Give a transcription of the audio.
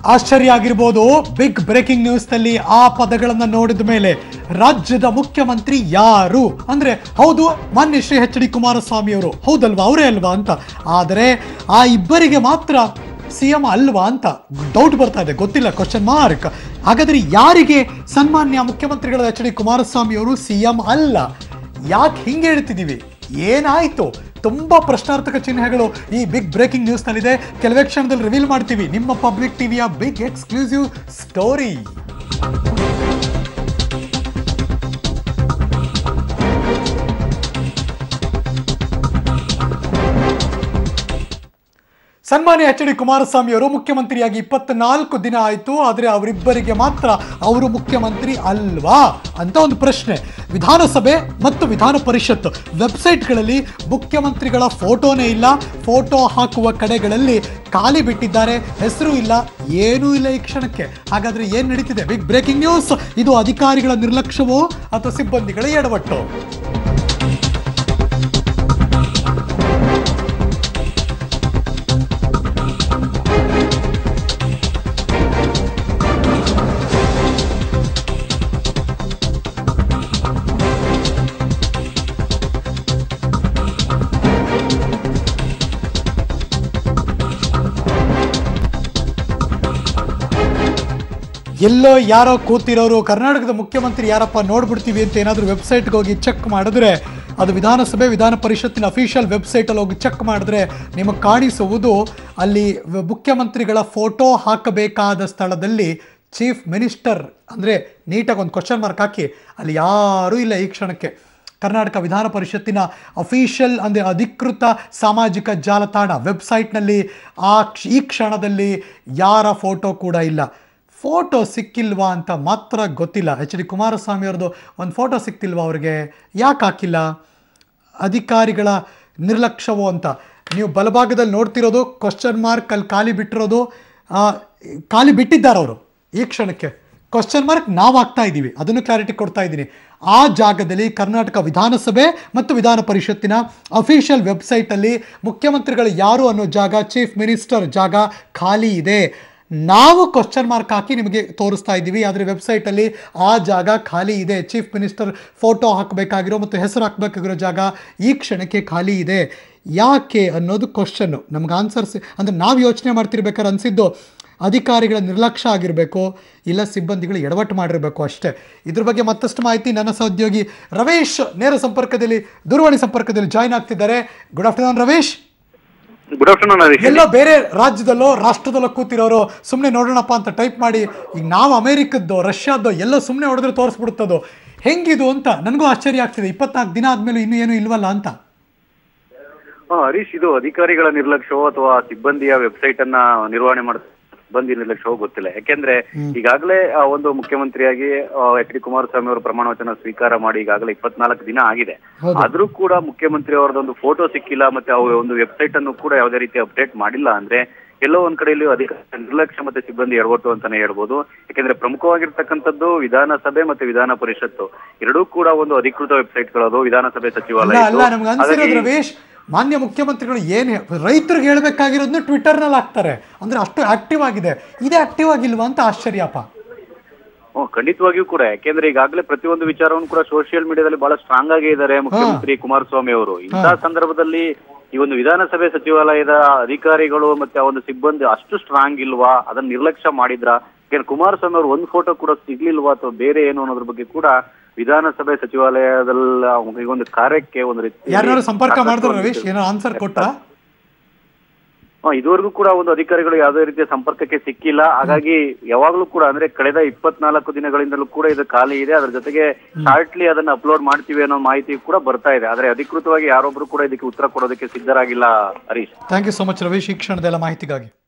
ಆಶ್ಚರ್ಯ ಆಗಿರ್ಬೋದು big breaking news ನಲ್ಲಿ ಆ ಪದಗಳನ್ನ ನೋಡಿದ ಮೇಲೆ ರಾಜ್ಯದ ಮುಖ್ಯಮಂತ್ರಿ ಯಾರು ಅಂದ್ರೆ ಹೌದು ಮಾನ್ಯ ಶ್ರೀ ಎಚ್ ಡಿ ಕುಮಾರಸ್ವಾಮಿ ಅವರು ಹೌದಲ್ವಾ ಅವರೇ ಅಲ್ವಾ ಅಂತ ಆದರೆ ಆ ಇಬ್ಬರಿಗೆ ಮಾತ್ರ ಸಿ ಎಂ ಅಲ್ವಾ ಅಂತ ಡೌಟ್ ಬರ್ತಾ ಇದೆ ಗೊತ್ತಿಲ್ಲ ಕ್ವಶನ್ ಮಾರ್ಕ್ ಹಾಗಾದ್ರೆ ಯಾರಿಗೆ ಸನ್ಮಾನ್ಯ ಮುಖ್ಯಮಂತ್ರಿಗಳ ಎಚ್ ಡಿ ಕುಮಾರಸ್ವಾಮಿ ಅವರು ಸಿ ಎಂ ಅಲ್ಲ ಯಾಕೆ ಹಿಂಗೆ ಹೇಳ್ತಿದೀವಿ ಏನಾಯ್ತು ತುಂಬಾ ಪ್ರಶ್ನಾರ್ಥಕ ಚಿಹ್ನೆಗಳು ಈ ಬಿಗ್ ಬ್ರೇಕಿಂಗ್ ನ್ಯೂಸ್ ನಲ್ಲಿದೆ ಕೆಲವೇ ಕ್ಷಣದಲ್ಲಿ ರಿವೀಲ್ ಮಾಡ್ತೀವಿ ನಿಮ್ಮ ಪಬ್ಲಿಕ್ ಟಿವಿಯ ಬಿಗ್ ಎಕ್ಸ್ಕ್ಲೂಸಿವ್ ಸ್ಟೋರಿ ಸನ್ಮಾನ್ಯ ಎಚ್ ಡಿ ಕುಮಾರಸ್ವಾಮಿ ಅವರು ಮುಖ್ಯಮಂತ್ರಿಯಾಗಿ ಇಪ್ಪತ್ನಾಲ್ಕು ದಿನ ಆಯಿತು ಆದರೆ ಅವರಿಬ್ಬರಿಗೆ ಮಾತ್ರ ಅವರು ಮುಖ್ಯಮಂತ್ರಿ ಅಲ್ವಾ ಅಂತ ಒಂದು ಪ್ರಶ್ನೆ ವಿಧಾನಸಭೆ ಮತ್ತು ವಿಧಾನ ಪರಿಷತ್ ವೆಬ್ಸೈಟ್ಗಳಲ್ಲಿ ಮುಖ್ಯಮಂತ್ರಿಗಳ ಫೋಟೋನೇ ಇಲ್ಲ ಫೋಟೋ ಹಾಕುವ ಕಡೆಗಳಲ್ಲಿ ಖಾಲಿ ಬಿಟ್ಟಿದ್ದಾರೆ ಹೆಸರು ಇಲ್ಲ ಏನೂ ಇಲ್ಲ ಈ ಕ್ಷಣಕ್ಕೆ ಹಾಗಾದ್ರೆ ಏನು ನಡೀತಿದೆ ಬಿಗ್ ಬ್ರೇಕಿಂಗ್ ನ್ಯೂಸ್ ಇದು ಅಧಿಕಾರಿಗಳ ನಿರ್ಲಕ್ಷ್ಯವೋ ಅಥವಾ ಸಿಬ್ಬಂದಿಗಳ ಎಡವಟ್ಟೋ ಎಲ್ಲೋ ಯಾರೋ ಕೂತಿರೋರು ಕರ್ನಾಟಕದ ಮುಖ್ಯಮಂತ್ರಿ ಯಾರಪ್ಪ ನೋಡ್ಬಿಡ್ತೀವಿ ಅಂತ ಏನಾದರೂ ವೆಬ್ಸೈಟ್ಗೆ ಹೋಗಿ ಚೆಕ್ ಮಾಡಿದ್ರೆ ಅದು ವಿಧಾನಸಭೆ ವಿಧಾನ ಪರಿಷತ್ತಿನ ಅಫಿಷಿಯಲ್ ವೆಬ್ಸೈಟಲ್ಲಿ ಹೋಗಿ ಚೆಕ್ ಮಾಡಿದ್ರೆ ನಿಮಗೆ ಕಾಣಿಸುವುದು ಅಲ್ಲಿ ವ- ಮುಖ್ಯಮಂತ್ರಿಗಳ ಫೋಟೋ ಹಾಕಬೇಕಾದ ಸ್ಥಳದಲ್ಲಿ ಚೀಫ್ ಮಿನಿಸ್ಟರ್ ಅಂದರೆ ನೀಟಾಗಿ ಒಂದು ಕ್ವಶನ್ ಮಾರ್ಕ್ ಹಾಕಿ ಅಲ್ಲಿ ಯಾರೂ ಇಲ್ಲ ಈ ಕ್ಷಣಕ್ಕೆ ಕರ್ನಾಟಕ ವಿಧಾನ ಪರಿಷತ್ತಿನ ಅಫಿಷಿಯಲ್ ಅಂದರೆ ಅಧಿಕೃತ ಸಾಮಾಜಿಕ ಜಾಲತಾಣ ವೆಬ್ಸೈಟ್ನಲ್ಲಿ ಆ ಕ್ಷ- ಈ ಕ್ಷಣದಲ್ಲಿ ಯಾರ ಫೋಟೋ ಕೂಡ ಇಲ್ಲ ಫೋಟೋ ಸಿಕ್ಕಿಲ್ವಾ ಅಂತ ಮಾತ್ರ ಗೊತ್ತಿಲ್ಲ ಎಚ್ ಡಿ ಕುಮಾರಸ್ವಾಮಿ ಅವ್ರದ್ದು ಒಂದು ಫೋಟೋ ಸಿಕ್ತಿಲ್ವಾ ಅವ್ರಿಗೆ ಯಾಕೆ ಹಾಕಿಲ್ಲ ಅಧಿಕಾರಿಗಳ ನಿರ್ಲಕ್ಷ್ಯವೋ ಅಂತ ನೀವು ಬಲಭಾಗದಲ್ಲಿ ನೋಡ್ತಿರೋದು ಕ್ವಶನ್ ಮಾರ್ಕ್ ಅಲ್ಲಿ ಖಾಲಿ ಬಿಟ್ಟಿರೋದು ಆ, ಖಾಲಿ ಬಿಟ್ಟಿದ್ದಾರೆ ಅವರು ಈ ಕ್ಷಣಕ್ಕೆ ಕ್ವಶನ್ ಮಾರ್ಕ್ ನಾವು ಹಾಕ್ತಾ ಇದ್ದೀವಿ ಅದನ್ನು ಕ್ಲಾರಿಟಿ ಕೊಡ್ತಾ ಇದ್ದೀನಿ ಆ ಜಾಗದಲ್ಲಿ ಕರ್ನಾಟಕ ವಿಧಾನಸಭೆ ಮತ್ತು ವಿಧಾನ ಪರಿಷತ್ತಿನ ಅಫಿಷಿಯಲ್ ವೆಬ್ಸೈಟಲ್ಲಿ ಮುಖ್ಯಮಂತ್ರಿಗಳು ಯಾರು ಅನ್ನೋ ಜಾಗ ಚೀಫ್ ಮಿನಿಸ್ಟರ್ ಜಾಗ ಖಾಲಿ ಇದೆ ನಾವು ಕ್ವಶನ್ ಮಾರ್ಕ್ ಹಾಕಿ ನಿಮಗೆ ತೋರಿಸ್ತಾ ಇದ್ದೀವಿ ಆದರೆ ವೆಬ್ಸೈಟಲ್ಲಿ ಆ ಜಾಗ ಖಾಲಿ ಇದೆ ಚೀಫ್ ಮಿನಿಸ್ಟರ್ ಫೋಟೋ ಹಾಕಬೇಕಾಗಿರೋ ಮತ್ತು ಹೆಸರು ಹಾಕಬೇಕಾಗಿರೋ ಜಾಗ ಈ ಕ್ಷಣಕ್ಕೆ ಖಾಲಿ ಇದೆ ಯಾಕೆ ಅನ್ನೋದು ಕ್ವಶನ್ನು ನಮ್ಗೆ ಆನ್ಸರ್ಸ್ ಅಂದರೆ ನಾವು ಯೋಚನೆ ಮಾಡ್ತಿರ್ಬೇಕಾದ್ರೆ ಅನಿಸಿದ್ದು ಅಧಿಕಾರಿಗಳ ನಿರ್ಲಕ್ಷ್ಯ ಆಗಿರಬೇಕು ಇಲ್ಲ ಸಿಬ್ಬಂದಿಗಳು ಎಡವಟ್ಟು ಮಾಡಿರಬೇಕು ಅಷ್ಟೇ ಇದ್ರ ಬಗ್ಗೆ ಮತ್ತಷ್ಟು ಮಾಹಿತಿ ನನ್ನ ಸಹೋದ್ಯೋಗಿ ರವೇಶ್ ನೇರ ಸಂಪರ್ಕದಲ್ಲಿ ದೂರವಾಣಿ ಸಂಪರ್ಕದಲ್ಲಿ ಜಾಯ್ನ್ ಆಗ್ತಿದ್ದಾರೆ good afternoon Ravesh good afternoon Harish ಎಲ್ಲೋ ಬೇರೆ ರಾಜ್ಯದಲ್ಲೋ ರಾಷ್ಟ್ರದಲ್ಲೋ ಕೂತಿರೋರು ಸುಮ್ಮನೆ ನೋಡೋಣಪ್ಪ ಅಂತ ಟೈಪ್ ಮಾಡಿ ಈಗ ನಾವು ಅಮೇರಿಕದ್ದು ರಷ್ಯಾದ್ದು ಎಲ್ಲೋ ಸುಮ್ಮನೆ ಹೊಡೆದ್ರೆ ತೋರಿಸ್ಬಿಡುತ್ತದು ಹೆಂಗಿದು ಅಂತ ನನಗೂ ಆಶ್ಚರ್ಯ ಆಗ್ತಿದೆ ಇಪ್ಪತ್ನಾಲ್ಕು ದಿನ ಆದ್ಮೇಲೆ ಇನ್ನೂ ಏನು ಇಲ್ವಲ್ಲ ಅಂತ ಹಾ ಹರೀಶ್ ಇದು ಅಧಿಕಾರಿಗಳ ನಿರ್ಲಕ್ಷ್ಯವೋ ಅಥವಾ ಸಿಬ್ಬಂದಿಯ ವೆಬ್ಸೈಟ್ ಅನ್ನ ನಿರ್ವಹಣೆ ಮಾಡ ಸಿಬ್ಬಂದಿ ನಿರ್ಲಕ್ಷ್ಯವೋ ಗೊತ್ತಿಲ್ಲ ಯಾಕೆಂದ್ರೆ ಈಗಾಗಲೇ ಆ, ಒಂದು ಮುಖ್ಯಮಂತ್ರಿಯಾಗಿ ಎಚ್ ಡಿ ಕುಮಾರಸ್ವಾಮಿ ಅವರು ಪ್ರಮಾಣ ವಚನ ಸ್ವೀಕಾರ ಮಾಡಿ ಈಗಾಗಲೇ ಇಪ್ಪತ್ನಾಲ್ಕು ದಿನ ಆಗಿದೆ ಹೌದು. ಆದ್ರೂ ಕೂಡ ಮುಖ್ಯಮಂತ್ರಿ ಅವರದೊಂದು ಫೋಟೋ ಸಿಕ್ಕಿಲ್ಲ ಮತ್ತೆ ಅವ್ರ ಒಂದು ವೆಬ್ಸೈಟ್ ಅನ್ನು ಕೂಡ ಯಾವುದೇ ರೀತಿ ಅಪ್ಡೇಟ್ ಮಾಡಿಲ್ಲ ಅಂದ್ರೆ ಎಲ್ಲೋ ಒಂದ್ ಕಡೆಯಲ್ಲಿ ಅಧಿಕಾರ ನಿರ್ಲಕ್ಷ್ಯ ಮತ್ತೆ ಸಿಬ್ಬಂದಿ ಎಡವಟ್ಟು ಅಂತಾನೆ ಹೇಳ್ಬೋದು ಯಾಕೆಂದ್ರೆ ಪ್ರಮುಖವಾಗಿರ್ತಕ್ಕಂಥದ್ದು ವಿಧಾನಸಭೆ ಮತ್ತೆ ವಿಧಾನ ಪರಿಷತ್ತು ಎರಡೂ ಕೂಡ ಒಂದು ಅಧಿಕೃತ ವೆಬ್ಸೈಟ್ಗಳದು ವಿಧಾನಸಭೆ ಅಲ್ಲ ಸಚಿವಾಲಯ ಅಲ್ಲ ನಮ್ಗೆ ಅನ್ಸಿರೋದು ರವೇಶ್ ಮಾನ್ಯ ಮುಖ್ಯಮಂತ್ರಿಗಳು ಏನು ರೈತರಿಗೆ ಹೇಳ್ಬೇಕಾಗಿರೋದನ್ನ ಟ್ವಿಟರ್ನಲ್ಲಿ ಹಾಕ್ತಾರೆ ಅಂದ್ರೆ ಅಷ್ಟು ಆಕ್ಟಿವ್ ಆಗಿದೆ ಇದೇ ಆಕ್ಟಿವ್ ಆಗಿಲ್ವಾ ಅಂತ ಆಶ್ಚರ್ಯಪ್ಪ ಹ್ಮ್, ಖಂಡಿತವಾಗಿಯೂ ಕೂಡ ಯಾಕೆಂದ್ರೆ ಈಗಾಗಲೇ ಪ್ರತಿಯೊಂದು ವಿಚಾರವನ್ನು ಕೂಡ ಸೋಷಿಯಲ್ ಮೀಡಿಯಾದಲ್ಲಿ ಬಹಳ ಸ್ಟ್ರಾಂಗ್ ಆಗಿ ಇದ್ದಾರೆ ಮುಖ್ಯಮಂತ್ರಿ ಕುಮಾರಸ್ವಾಮಿ ಅವರು ಇಂತಹ ಸಂದರ್ಭದಲ್ಲಿ ಈ ಒಂದು ವಿಧಾನಸಭೆ ಸಚಿವಾಲಯದ ಅಧಿಕಾರಿಗಳು ಮತ್ತೆ ಆ ಒಂದು ಸಿಬ್ಬಂದಿ ಅಷ್ಟು ಸ್ಟ್ರಾಂಗ್ ಇಲ್ವಾ ಅದನ್ನ ನಿರ್ಲಕ್ಷ್ಯ ಮಾಡಿದ್ರ ಯಾಕೆಂದ್ರೆ ಕುಮಾರಸ್ವಾಮಿ ಅವರು ಒಂದು ಫೋಟೋ ಕೂಡ ಸಿಗ್ಲಿಲ್ವಾ ಅಥವಾ ಬೇರೆ ಏನು ಅನ್ನೋದ್ರ ಬಗ್ಗೆ ಕೂಡ ವಿಧಾನಸಭೆ ಸಚಿವಾಲಯದಲ್ಲ ಈ ಒಂದು ಕಾರ್ಯಕ್ಕೆ ಒಂದು ರೀತಿ ಯಾರು ಸಂಪರ್ಕ ಮಾಡಿದ್ರು ರವೇಶ್ ಏನೋ ಆನ್ಸರ್ ಕೊಟ್ರಾ ಹಾ, ಇದುವರೆಗೂ ಕೂಡ ಒಂದು ಅಧಿಕಾರಿಗಳು ಯಾವುದೇ ರೀತಿಯ ಸಂಪರ್ಕಕ್ಕೆ ಸಿಕ್ಕಿಲ್ಲ ಹಾಗಾಗಿ ಯಾವಾಗ್ಲೂ ಕೂಡ ಅಂದ್ರೆ ಕಳೆದ ಇಪ್ಪತ್ನಾಲ್ಕು ದಿನಗಳಿಂದಲೂ ಕೂಡ ಇದು ಖಾಲಿ ಇದೆ ಅದ್ರ ಜೊತೆಗೆ ಶಾರ್ಟ್ಲಿ ಅದನ್ನ ಅಪ್ಲೋಡ್ ಮಾಡ್ತೀವಿ ಅನ್ನೋ ಮಾಹಿತಿ ಕೂಡ ಬರ್ತಾ ಇದೆ ಆದ್ರೆ ಅಧಿಕೃತವಾಗಿ ಯಾರೊಬ್ರು ಕೂಡ ಇದಕ್ಕೆ ಉತ್ತರ ಕೊಡೋದಕ್ಕೆ ಸಿದ್ಧರಾಗಿಲ್ಲ Harish thank you so much Ravesh ಈ ಕ್ಷಣದೆಲ್ಲ ಮಾಹಿತಿಗಾಗಿ